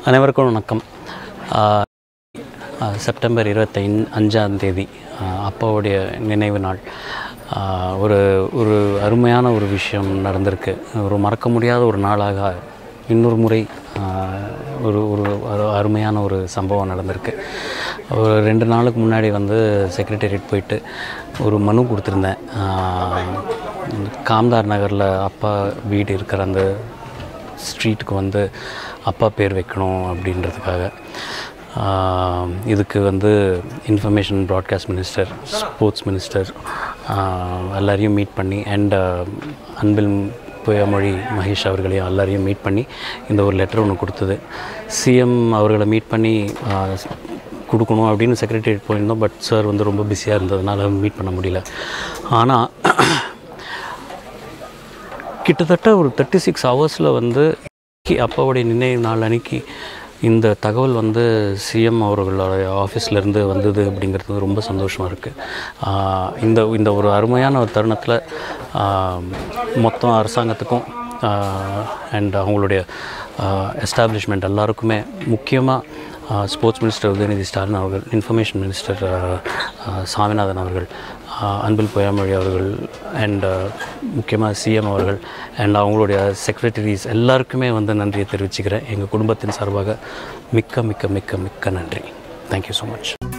அனைவருக்கும் வணக்கம் ஆஹ் ஆஹ் செப்டம்பர் இருபத்தைந்து அஞ்சாம் தேதி ஆஹ் அப்பாவுடைய நினைவு நாள் ஆஹ் ஒரு ஒரு அருமையான ஒரு விஷயம் நடந்திருக்கு ஒரு மறக்க முடியாத ஒரு நாளாக இன்னொரு முறை ஆஹ் ஒரு ஒரு அரு- அருமையான ஒரு சம்பவம் நடந்திருக்கு ஒரு ரெண்டு நாளுக்கு முன்னாடி வந்து செக்ரட்டேரியட் போயிட்டு ஒரு மனு கொடுத்துருந்தேன் ஆஹ் காம்தார் நகரில் அப்பா வீடு இருக்கிற அந்த ஸ்ட்ரீட்டுக்கு வந்து அப்பா பேர் வைக்கணும் அப்படின்றதுக்காக ஆஹ் இதுக்கு வந்து information broadcast minister sports minister எல்லாரையும் மீட் பண்ணி அண்ட் அன்பில் புயமொழி மகேஷ் அவர்களையும் எல்லாரையும் மீட் பண்ணி இந்த ஒரு லெட்டர் ஒன்று கொடுத்தது சிஎம் அவர்களை மீட் பண்ணி ஆஹ் கொடுக்கணும் அப்படின்னு செக்ரட்டரியேட் போயிருந்தோம் பட் சார் வந்து ரொம்ப பிஸியாக இருந்ததுனால மீட் பண்ண முடியல ஆனால் கிட்டத்தட்ட ஒரு தேர்ட்டி சிக்ஸ் ஹவர்ஸில் வந்து இன்னைக்கு அப்பாவுடைய நினைவு நாள் அன்னைக்கு இந்த தகவல் வந்து சிஎம் அவர்களோட ஆஃபீஸ்லேருந்து வந்தது அப்படிங்கிறது ரொம்ப சந்தோஷமாக இருக்குது இந்த இந்த ஒரு அருமையான ஒரு தருணத்தில் மொத்தம் அரசாங்கத்துக்கும் அண்ட் அவங்களுடைய எஸ்டாப்ளிஷ்மெண்ட் எல்லாருக்குமே முக்கியமாக ஸ்போர்ட்ஸ் மினிஸ்டர் உதயநிதி ஸ்டாலின் அவர்கள் இன்ஃபர்மேஷன் மினிஸ்டர் சாமிநாதன் அவர்கள் ஆஹ் அன்பில் பொய்யாமொழி அவர்கள் அண்ட் முக்கியமாக சிஎம் அவர்கள் அண்ட் அவங்களுடைய செக்ரட்டரிஸ் எல்லாருக்குமே வந்து நன்றியை தெரிவிச்சுக்கிறேன் எங்கள் குடும்பத்தின் சார்பாக மிக்க மிக்க மிக்க மிக்க நன்றி தேங்க்யூ ஸோ மச்